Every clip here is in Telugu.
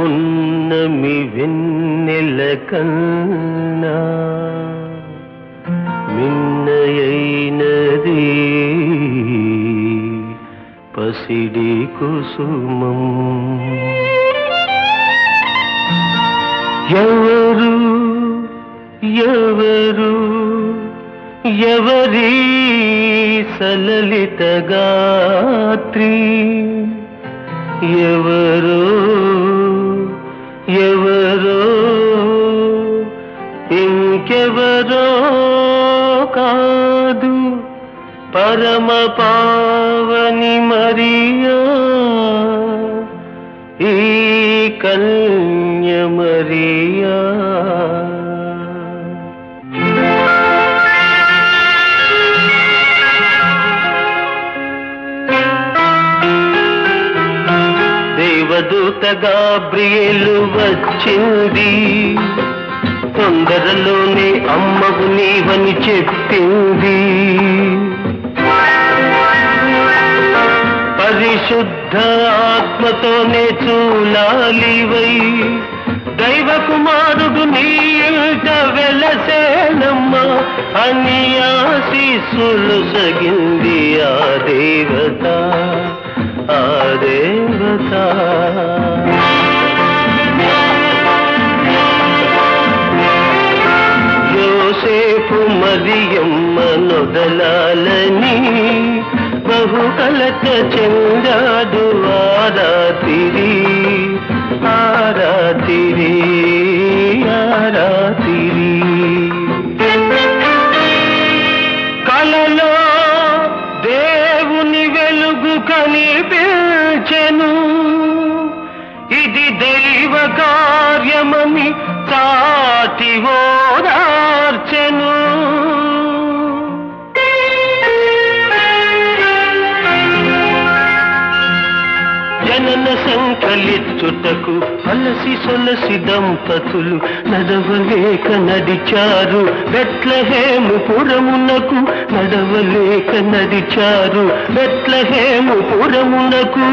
పున్నమి వెన్నెల కన్నా మిన్నయైనది పసిడి కుసుమం ఎవరు ఎవరు ఎవరి సలలిత గాత్రి ఎవరో ఎవరో ఇంకెవరో కాదు పరమ పావని మరియా ఈ కన్య మరియా దేవదూత గాబ్రియేలు వచ్చింది తొందరలోనే అమ్మవు నీవని చెప్పింది పరిశుద్ధ ఆత్మతోనే చూలాలివై దైవ కుమారుడు నీ ఇంట వెలసేనమ్మ అని ఆశీస్సులు సగింది ఆ దేవత ఆ దేవత యోసేపు మరియమ్మ నొదలాలని బహు కలత చెందాడు ఆరాతిరి ఆరాతిరి ఆరాతిరి కలలో దేవుని వెలుగు కనిపించెను ఇది దైవ కార్యమని చాటి ఓదార్చెను జనన సంకలిచ్చుటకు అలసి సొలసి దంపతులు నడవలేక నడిచారు బెట్లహేము పురమునకు నడవలేక నడిచారు బెట్లహేము పురమునకు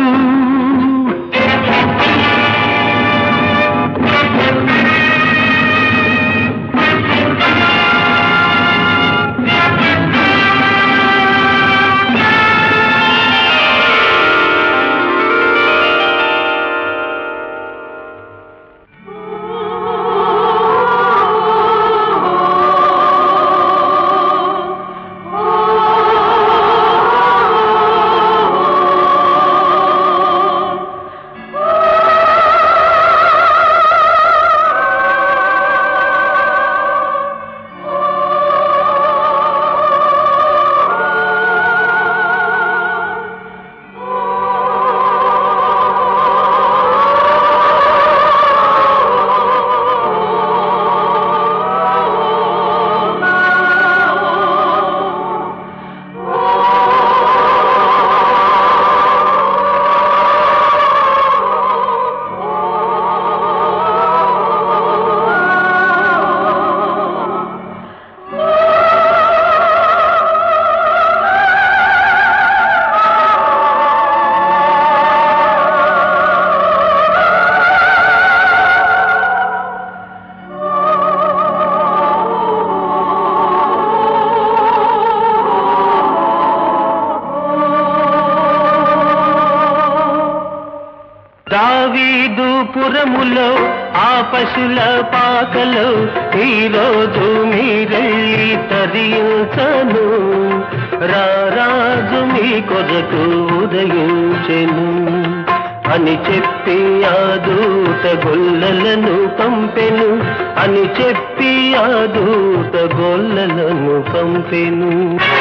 దావీదు పురములో ఆ పశుల పాకలో ఈరోజు మీరెళ్ళి తరించను రారాజు మీ కొరకు ఉదయించెను అని చెప్పి ఆ దూత గొల్లలను పంపెను అని చెప్పి ఆ దూత గొల్లలను పంపెను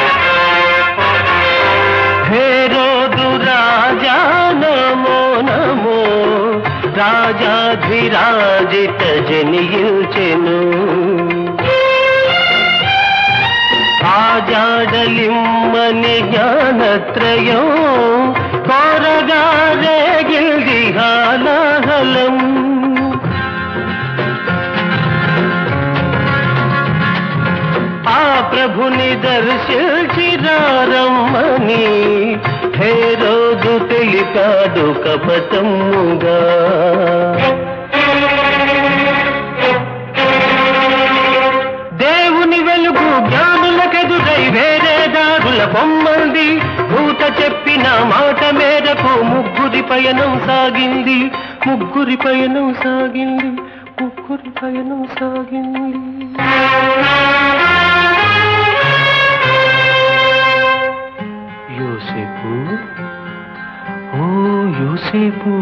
హేరోదు రాజా నమో నమో రాజాధిరాజిత జనియించెను ఆజాడలిమ్మని జ్ఞానత్రయం కోరగా రేగిల్ది హాలాహలం ఆ ప్రభుని దర్శించిరారమ్మని హే రోజు తెలిపాడు కపటముగా తల పొమ్మంది భూత చెప్పిన మాట మేరకు ముగ్గురి పయనం సాగింది ముగ్గురి పయనం సాగింది ముగ్గురి పయనం సాగింది యోసేపు ఓ యోసేపు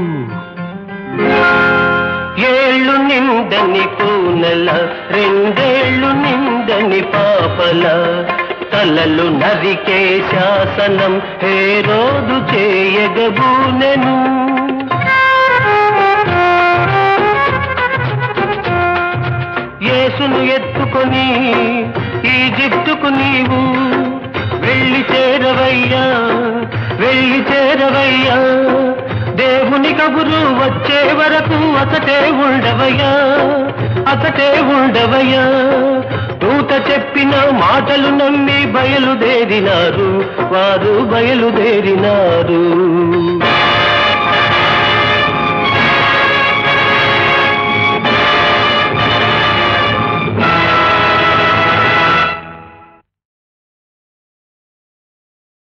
ఏళ్ళు నిండని కూనల రెండేళ్ళు నిండని పాపల తలలు నరికే శాసనం హే రోజు చేయగబూనెను యేసును ఎత్తుకొని ఈజిప్టుకు నీవు వెళ్ళి చేరవయ్యా వెళ్ళి చేరవయ్యా దేవుని కబురు వచ్చే వరకు అతటే ఉండవయ్యా అతటే ఉండవయ్యా దూత చెప్పిన మాటలు నమ్మి బయలుదేరినారు వారు బయలుదేరినారు